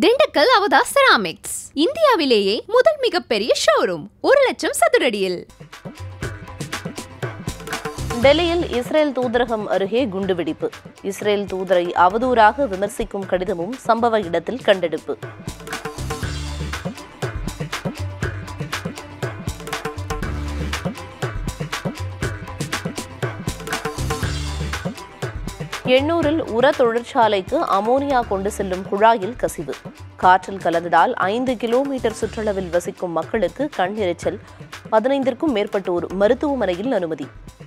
திண்டுக்கல் அவதா செராமிக்ஸ் இந்தியாவிலேயே முதல் மிகப்பெரிய ஷோரூம் ஒரு லட்சம் சதுரடியில் டெல்லியில் இஸ்ரேல் தூதரகம் அருகே குண்டுவெடிப்பு இஸ்ரேல் தூதரை அவதூறாக விமர்சிக்கும் கடிதமும் சம்பவ இடத்தில் கண்டெடுப்பு எண்ணூரில் உர தொழிற்சாலைக்கு அமோனியா கொண்டு செல்லும் குழாயில் கசிவு காற்றில் கலந்ததால் ஐந்து கிலோமீட்டர் சுற்றளவில் வசிக்கும் மக்களுக்கு கண் எரிச்சல் பதினைந்திற்கும் மேற்பட்டோர் மருத்துவமனையில் அனுமதி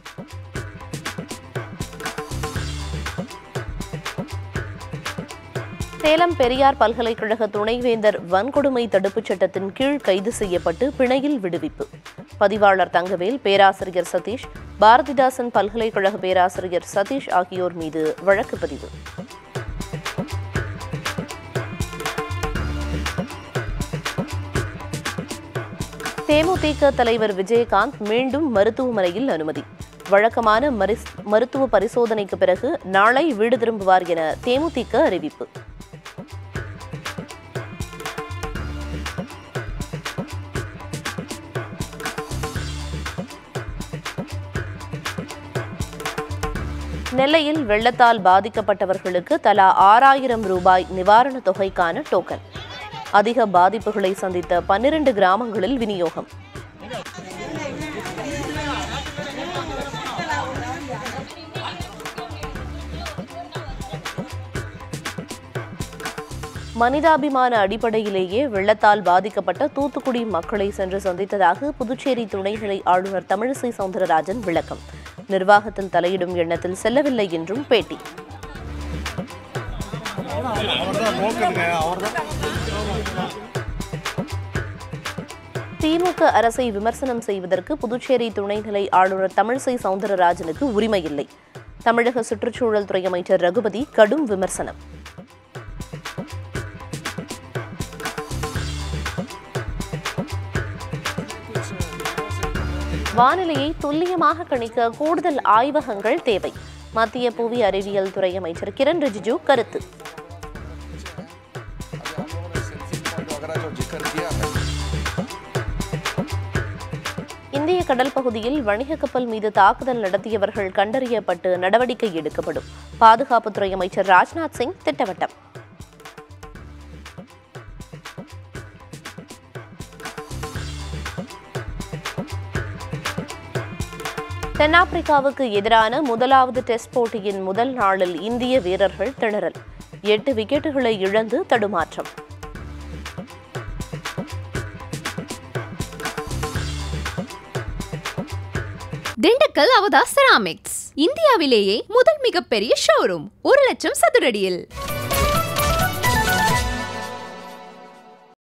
சேலம் பெரியார் பல்கலைக்கழக துணைவேந்தர் வன்கொடுமை தடுப்புச் சட்டத்தின் கீழ் கைது செய்யப்பட்டு பிணையில் விடுவிப்பு பதிவாளர் தங்கவேல் பேராசிரியர் சதீஷ் பாரதிதாசன் பல்கலைக்கழக பேராசிரியர் சதீஷ் ஆகியோர் மீது வழக்கு பதிவு தேமுதிக தலைவர் விஜயகாந்த் மீண்டும் மருத்துவமனையில் அனுமதி வழக்கமான மரிஸ்- மருத்துவ பரிசோதனைக்கு பிறகு நாளை வீடு திரும்புவார் என தேமுதிக அறிவிப்பு நெல்லையில் வெள்ளத்தால் பாதிக்கப்பட்டவர்களுக்கு தலா ஆறாயிரம் ரூபாய் நிவாரணத் தொகைக்கான டோக்கன் அதிக பாதிப்புகளை சந்தித்த பன்னிரண்டு கிராமங்களில் விநியோகம் மனிதாபிமான அடிப்படையிலேயே வெள்ளத்தால் பாதிக்கப்பட்ட தூத்துக்குடி மக்களை சென்று சந்தித்ததாக புதுச்சேரி துணைநிலை ஆளுநர் தமிழிசை சவுந்தரராஜன் விளக்கம் நிர்வாகத்தில் தலையிடும் எண்ணத்தில் செல்லவில்லை என்றும் பேட்டி அவர்தான் லோக்கலுங்க அவர்தான் திமுக அரசை விமர்சனம் செய்வதற்கு புதுச்சேரி துணைநிலை ஆளுநர் தமிழிசை சவுந்தரராஜனுக்கு உரிமை இல்லை தமிழக சுற்றுச்சூழல் துறை அமைச்சர் ரகுபதி கடும் விமர்சனம் வானிலையை துல்லியமாக கணிக்க கூடுதல் ஆய்வகங்கள் தேவை மத்திய புவி அறிவியல் துறை அமைச்சர் கிரண் ரிஜிஜு கருத்து वगैरह जो जिक्र किया है இந்திய கடல் பகுதியில் வணிக கப்பல் மீது தாக்குதல் நடத்தியவர்கள் கண்டறியப்பட்டு நடவடிக்கை எடுக்கப்படும் பாதுகாப்புத்துறை அமைச்சர் ராஜ்நாத் சிங் திட்டவட்டம் தென்னாப்பிரிக்காவுக்கு எதிரான முதலாவது டெஸ்ட் போட்டியின் முதல் நாளில் இந்திய வீரர்கள் திணறல் எட்டு விக்கெட்டுகளை இழந்து தடுமாற்றம் திண்டுக்கல் அவதா செராமிக்ஸ் இந்தியாவிலேயே முதல் மிகப்பெரிய ஷோரூம் ஒரு லட்சம் சதுரடியில்